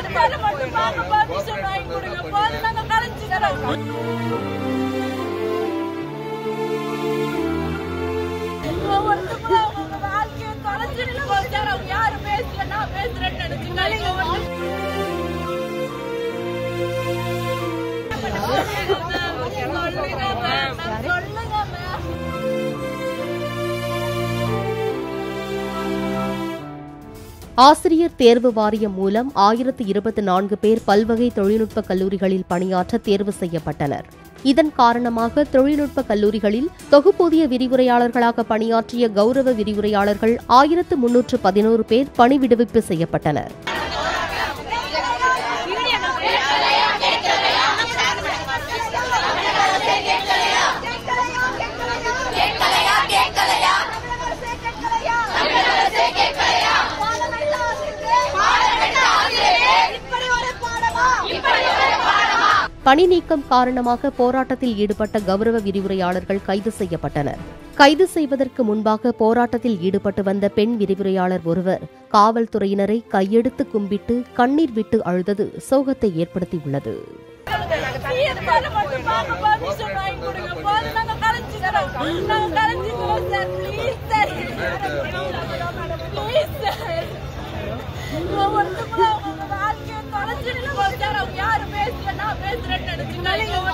தீர்ப்பால மட்டும் பார்க்க பர்மிஷன் வாங்கி கொடுங்க போதும் நாங்க கலைஞ்சுக்கிறோம் ஒவ்வொருத்தங்களும் அவங்க வாழ்க்கையை தொலைச்சிடல போச்சார் அவங்க யாரும் பேசல நான் பேசுறேன்னு நினைச்சுங்க சொல்லுங்க மேம் சொல்லுங்க மேம் ஆசிரியர் தேர்வு வாரியம் மூலம் ஆயிரத்து இருபத்தி நான்கு பேர் பல்வகை தொழில்நுட்ப கல்லூரிகளில் பணியாற்ற தேர்வு செய்யப்பட்டனர் இதன் காரணமாக தொழில்நுட்ப கல்லூரிகளில் தொகுப்பூதிய விரிவுரையாளர்களாக பணியாற்றிய கௌரவ விரிவுரையாளர்கள் ஆயிரத்து முன்னூற்று பதினோரு பேர் பணி விடுவிப்பு செய்யப்பட்டனர் பணி நீக்கம் காரணமாக போராட்டத்தில் ஈடுபட்ட கௌரவ விரிவுரையாளர்கள் கைது செய்யப்பட்டனர் கைது செய்வதற்கு முன்பாக போராட்டத்தில் ஈடுபட்டு வந்த பெண் விரிவுரையாளர் ஒருவர் காவல்துறையினரை கையெடுத்து கும்பிட்டு கண்ணீர் விட்டு அழுதது சோகத்தை ஏற்படுத்தியுள்ளது தீர்ப்பால மட்டும் பார்க்க பர்மிஷன் வாங்கி கொடுங்க போதும் நாங்க கலைஞ்சுக்கிறோம் நாங்க கலைஞ்சுக்கிறோம் sir please sir please sir ஒவ்வொருத்தங்களும் அவங்க வாழ்க்கையை தொலைச்சிடல போச்சார் அவங்க யாரும் பேசல நான் பேசுறேன்னு நினைச்சுங்க